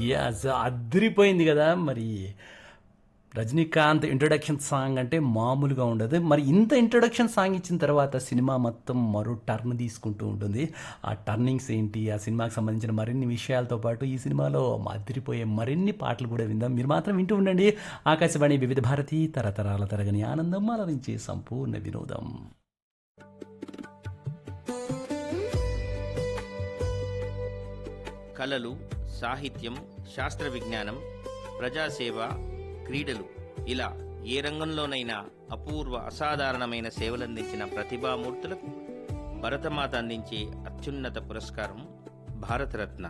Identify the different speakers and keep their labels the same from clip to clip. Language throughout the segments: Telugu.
Speaker 1: యస్ అదిరిపోయింది కదా మరి రజనీకాంత్ ఇంట్రొడక్షన్ సాంగ్ అంటే మామూలుగా ఉండదు మరి ఇంత ఇంట్రొడక్షన్ సాంగ్ ఇచ్చిన తర్వాత సినిమా మొత్తం మరో టర్న్ తీసుకుంటూ ఉంటుంది ఆ టర్నింగ్స్ ఏంటి ఆ సినిమాకి సంబంధించిన మరిన్ని విషయాలతో పాటు ఈ సినిమాలో అదిరిపోయే మరిన్ని పాటలు కూడా విందాం మీరు మాత్రం వింటూ ఉండండి ఆకాశవాణి వివిధ భారతి తరతరాల తరగని ఆనందం అలరించే సంపూర్ణ వినోదం
Speaker 2: కళలు సాహిత్యం శాస్త్ర విజ్ఞానం ప్రజాసేవ క్రీడలు ఇలా ఏ రంగంలోనైనా అపూర్వ అసాధారణమైన సేవలందించిన ప్రతిభామూర్తులకు భరతమాత అందించే అత్యున్నత పురస్కారం భారతరత్న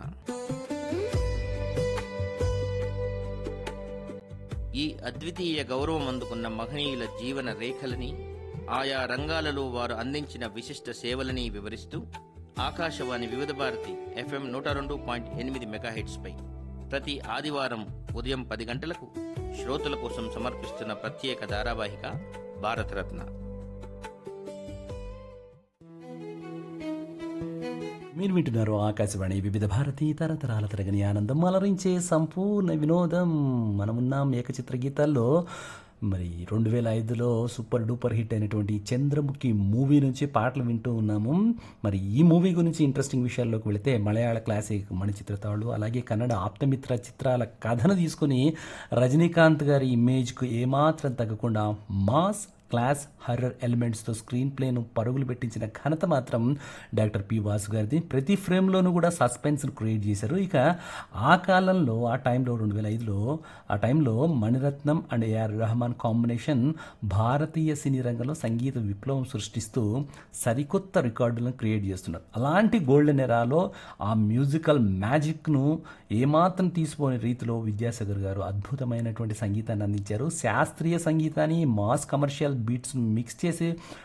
Speaker 2: ఈ అద్వితీయ గౌరవం అందుకున్న మహనీయుల జీవన రేఖలని ఆయా రంగాలలో వారు అందించిన విశిష్ట సేవలని వివరిస్తూ ఆకాశవాణి వివిధ భారతి ఎఫ్ఎం నూట రెండు పాయింట్ ఎనిమిది మెగాహెట్స్పై ప్రతి ఆదివారం ఉదయం పది గంటలకు శ్రోతల కోసం సమర్పిస్తున్న ప్రత్యేక ధారావాహిక భారతరత్న
Speaker 1: మీరు వింటున్నారు ఆకాశవాణి వివిధ భారతి తరతరాల తరగని ఆనందం అలరించే సంపూర్ణ వినోదం మనమున్నాం ఏకచిత్ర గీతాల్లో మరి రెండు వేల ఐదులో సూపర్ డూపర్ హిట్ అయినటువంటి చంద్రముఖి మూవీ నుంచి పాటలు వింటూ ఉన్నాము మరి ఈ మూవీ గురించి ఇంట్రెస్టింగ్ విషయాల్లోకి వెళితే మలయాళ క్లాసిక్ మణిచిత్రతాళ్ళు అలాగే కన్నడ ఆప్తమిత్ర చిత్రాల కథను తీసుకుని రజనీకాంత్ గారి ఇమేజ్కు ఏమాత్రం తగ్గకుండా మాస్ క్లాస్ హర్రర్ ఎలిమెంట్స్తో స్క్రీన్ ప్లేను పరుగులు పెట్టించిన ఘనత మాత్రం డాక్టర్ పి వాసు గారిది ప్రతి ఫ్రేమ్లోనూ కూడా సస్పెన్స్ను క్రియేట్ చేశారు ఇక ఆ కాలంలో ఆ టైంలో రెండు వేల ఐదులో ఆ టైంలో మణిరత్నం అండ్ ఏఆర్ రెహమాన్ కాంబినేషన్ భారతీయ సినీ రంగంలో సంగీత విప్లవం సృష్టిస్తూ సరికొత్త రికార్డులను క్రియేట్ చేస్తున్నారు అలాంటి గోల్డెన్ ఎరాలో ఆ మ్యూజికల్ మ్యాజిక్ను ఏమాత్రం తీసిపోని రీతిలో విద్యాసాగర్ గారు అద్భుతమైనటువంటి సంగీతాన్ని అందించారు శాస్త్రీయ సంగీతాన్ని మాస్ కమర్షియల్ బీట్స్ను మిక్స్ చేసి